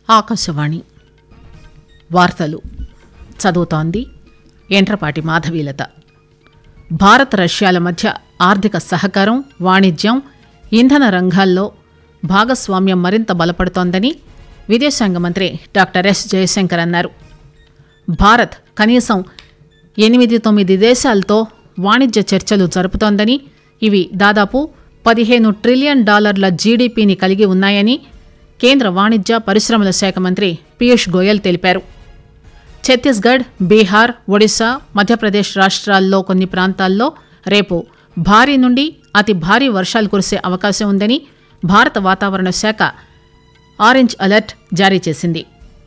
ఆకాశవాణి వార్తలు చదువుతోంది ఎంట్రపాటి మాధవీలత భారత్ రష్యాల మధ్య ఆర్థిక సహకారం వాణిజ్యం ఇంధన రంగాల్లో భాగస్వామ్యం మరింత బలపడుతోందని విదేశాంగ మంత్రి డాక్టర్ ఎస్ జయశంకర్ అన్నారు భారత్ కనీసం ఎనిమిది తొమ్మిది దేశాలతో వాణిజ్య చర్చలు జరుపుతోందని ఇవి దాదాపు పదిహేను ట్రిలియన్ డాలర్ల జీడీపీని కలిగి ఉన్నాయని కేంద్ర వాణిజ్య పరిశ్రమల శాఖ మంత్రి పీయూష్ గోయల్ తెలిపారు ఛత్తీస్గఢ్ బీహార్ ఒడిశా మధ్యప్రదేశ్ రాష్ట్రాల్లో కొన్ని ప్రాంతాల్లో రేపు భారీ నుండి అతి భారీ వర్షాలు కురిసే అవకాశం ఉందని భారత వాతావరణ శాఖ ఆరెంజ్ అలర్ట్ జారీ చేసింది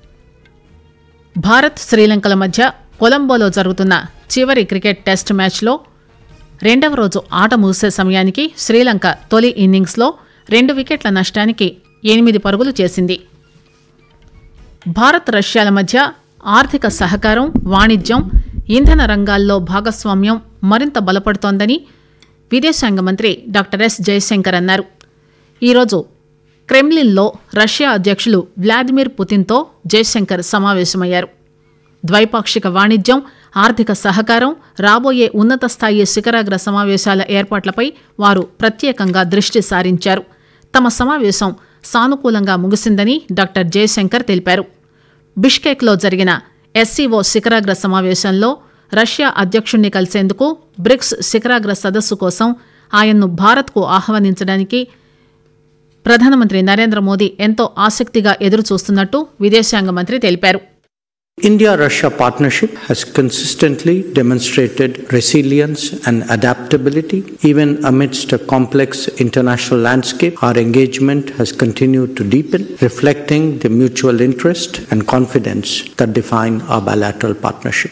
భారత్ శ్రీలంకల మధ్య కొలంబోలో జరుగుతున్న చివరి క్రికెట్ టెస్ట్ మ్యాచ్లో రెండవ రోజు ఆట ముగిసే సమయానికి శ్రీలంక తొలి ఇన్నింగ్స్లో రెండు వికెట్ల నష్టానికి ఎనిమిది పరుగులు చేసింది భారత్ రష్యాల మధ్య ఆర్థిక సహకారం వాణిజ్యం ఇంధన రంగాల్లో భాగస్వామ్యం మరింత బలపడుతోందని విదేశాంగ మంత్రి డాక్టర్ ఎస్ జయశంకర్ అన్నారు ఈరోజు క్రెమ్లిన్లో రష్యా అధ్యక్షులు వ్లాదిమిర్ పుతిన్తో జయశంకర్ సమావేశమయ్యారు ద్వైపాక్షిక వాణిజ్యం ఆర్థిక సహకారం రాబోయే ఉన్నత స్థాయి శిఖరాగ్ర సమావేశాల ఏర్పాట్లపై వారు ప్రత్యేకంగా దృష్టి సారించారు తమ సమావేశం సానుకూలంగా ముగిసిందని డాక్టర్ జయశంకర్ తెలిపారు బిష్కేక్లో జరిగిన ఎస్సీఓ శిఖరాగ్ర సమావేశంలో రష్యా అధ్యక్షుణ్ణి కలిసేందుకు బ్రిక్స్ శిఖరాగ్ర సదస్సు కోసం ఆయన్ను భారత్కు ఆహ్వానించడానికి ప్రధానమంత్రి నరేంద్ర మోదీ ఎంతో ఆసక్తిగా ఎదురుచూస్తున్నట్టు విదేశాంగ మంత్రి తెలిపారు India Russia partnership has consistently demonstrated resilience and adaptability. Even amidst a complex international landscape, our engagement has continued to deepen, reflecting the mutual interest and confidence that define our bilateral partnership.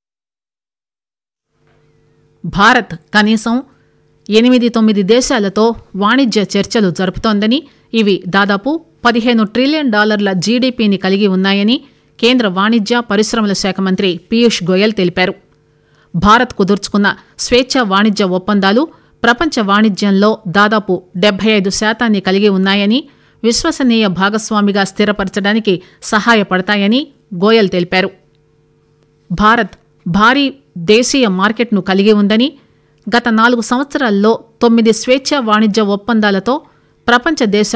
Bharat కనీసం ఎనిమిది తొమ్మిది దేశాలతో వాణిజ్య చర్చలు జరుపుతోందని ఇవి దాదాపు పదిహేను trillion డాలర్ల జీడీపీని కలిగి ఉన్నాయని కేంద్ర వాణిజ్య పరిశ్రమల శాఖ మంత్రి పీయూష్ గోయల్ తెలిపారు భారత్ కుదుర్చుకున్న స్వేచ్ఛ వాణిజ్య ఒప్పందాలు ప్రపంచ వాణిజ్యంలో దాదాపు డెబ్బై ఐదు శాతాన్ని కలిగి ఉన్నాయని విశ్వసనీయ భాగస్వామిగా స్థిరపరచడానికి సహాయపడతాయని గోయల్ తెలిపారు భారత్ భారీ దేశీయ మార్కెట్ను కలిగి ఉందని గత నాలుగు సంవత్సరాల్లో తొమ్మిది స్వేచ్ఛ వాణిజ్య ఒప్పందాలతో ప్రపంచ దేశాలు